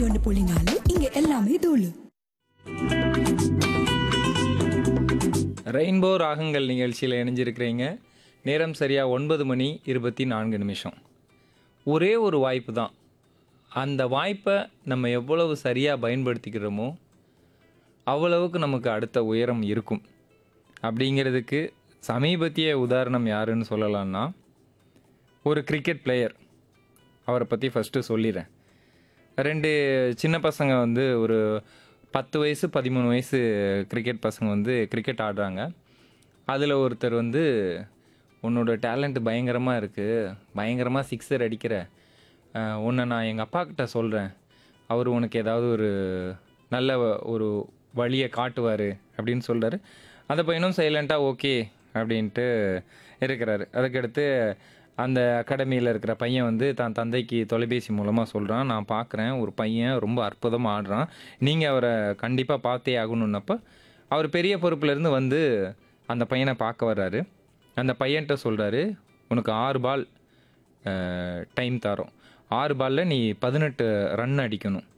ஒன்று புள்ளி நாலு இங்க எல்லாமே தூளு ரெயின்போ ராகங்கள் நிகழ்ச்சியில் இணைஞ்சிருக்கிறீங்க நேரம் சரியாக ஒன்பது மணி இருபத்தி நான்கு நிமிஷம் ஒரே ஒரு வாய்ப்பு தான் அந்த வாய்ப்பை நம்ம எவ்வளவு சரியாக பயன்படுத்திக்கிறோமோ அவ்வளவுக்கு நமக்கு அடுத்த உயரம் இருக்கும் அப்படிங்கிறதுக்கு சமீபத்திய உதாரணம் யாருன்னு சொல்லலாம்னா ஒரு கிரிக்கெட் பிளேயர் அவரை பற்றி ஃபஸ்ட்டு சொல்லிடுறேன் ரெண்டு சின்ன பசங்க வந்து ஒரு பத்து வயசு பதிமூணு வயசு கிரிக்கெட் பசங்க வந்து கிரிக்கெட் ஆடுறாங்க அதில் ஒருத்தர் வந்து உன்னோட டேலண்ட் பயங்கரமாக இருக்குது பயங்கரமாக சிக்ஸர் அடிக்கிற அஹ், உன்னை நான் எங்கள் அப்பா கிட்ட சொல்கிறேன் அவர் உனக்கு ஏதாவது ஒரு நல்ல வ- ஒரு வழியை காட்டுவார் அப்படின்னு சொல்கிறாரு அந்த பையனும் சைலண்ட்டாக ஓகே அப்படின்ட்டு இருக்கிறாரு அதுக்கடுத்து அந்த அகாடமியில் இருக்கிற பையன் வந்து தான் தந்தைக்கு தொலைபேசி மூலமாக சொல்கிறான் நான் பார்க்குறேன் ஒரு பையன் ரொம்ப அற்புதமாக ஆடுறான் நீங்கள் அவரை கண்டிப்பாக பார்த்தே ஆகணுன்னப்போ அவர் பெரிய பொறுப்புலேருந்து வந்து அந்த பையனை பார்க்க வர்றாரு அந்த பையன்கிட்ட சொல்கிறாரு உனக்கு ஆறு பால் டைம் தரோம் ஆறு பாலில் நீ பதினெட்டு ரன் அடிக்கணும்